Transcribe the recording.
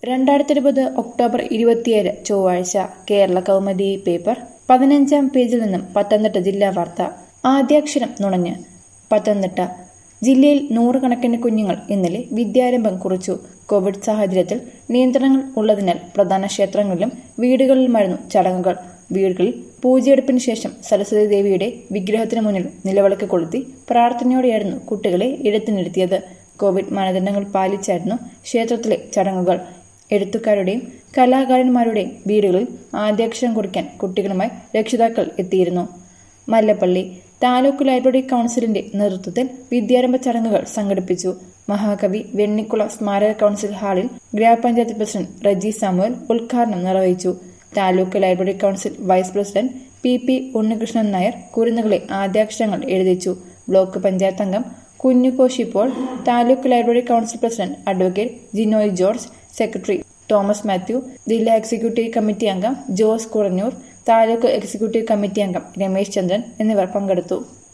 രണ്ടായിരത്തി ഇരുപത് ഒക്ടോബർ ഇരുപത്തിയേഴ് ചൊവ്വാഴ്ച കേരള കൗമുദി പേപ്പർ പതിനഞ്ചാം പേജിൽ നിന്നും പത്തനംതിട്ട ജില്ലാ വാർത്ത ആദ്യാക്ഷരം നുണഞ്ഞ് പത്തനംതിട്ട ജില്ലയിൽ നൂറുകണക്കിന് കുഞ്ഞുങ്ങൾ ഇന്നലെ വിദ്യാരംഭം കുറിച്ചു കോവിഡ് സാഹചര്യത്തിൽ നിയന്ത്രണങ്ങൾ ഉള്ളതിനാൽ പ്രധാന ക്ഷേത്രങ്ങളിലും വീടുകളിലുമായിരുന്നു ചടങ്ങുകൾ വീടുകളിൽ പൂജയെടുപ്പിന് ശേഷം സരസ്വതി ദേവിയുടെ വിഗ്രഹത്തിന് മുന്നിൽ നിലവിളക്ക് കൊളുത്തി പ്രാർത്ഥനയോടെയായിരുന്നു കുട്ടികളെ എഴുത്തിനിരുത്തിയത് കോവിഡ് മാനദണ്ഡങ്ങൾ പാലിച്ചായിരുന്നു ക്ഷേത്രത്തിലെ ചടങ്ങുകൾ എഴുത്തുകാരുടെയും കലാകാരന്മാരുടെയും വീടുകളിൽ ആദ്യാക്ഷരം കുറിക്കാൻ കുട്ടികളുമായി രക്ഷിതാക്കൾ എത്തിയിരുന്നു മല്ലപ്പള്ളി താലൂക്ക് ലൈബ്രറി കൗൺസിലിന്റെ നേതൃത്വത്തിൽ വിദ്യാരംഭ ചടങ്ങുകൾ സംഘടിപ്പിച്ചു മഹാകവി വെണ്ണിക്കുള സ്മാരക കൗൺസിൽ ഹാളിൽ ഗ്രാമപഞ്ചായത്ത് പ്രസിഡന്റ് റജി സാമുവൽ ഉദ്ഘാടനം നിർവഹിച്ചു taluk library council vice president P P Unnikrishnan Nair കുരുന്നുകളെ ആദ്യാക്ഷരങ്ങൾ എഴുതിച്ചു ബ്ലോക്ക് പഞ്ചായത്ത് അംഗം Kunjukoshy Paul taluk library council president advocate Jinoy George secretary Thomas Mathew ജില്ലാ എക്സിക്യൂട്ടീവ് കമ്മിറ്റി അംഗം Jose Kuranjoor taluk executive committee അംഗം രമേശ് ചന്ദ്രൻ എന്നിവർ പങ്കെടുത്തു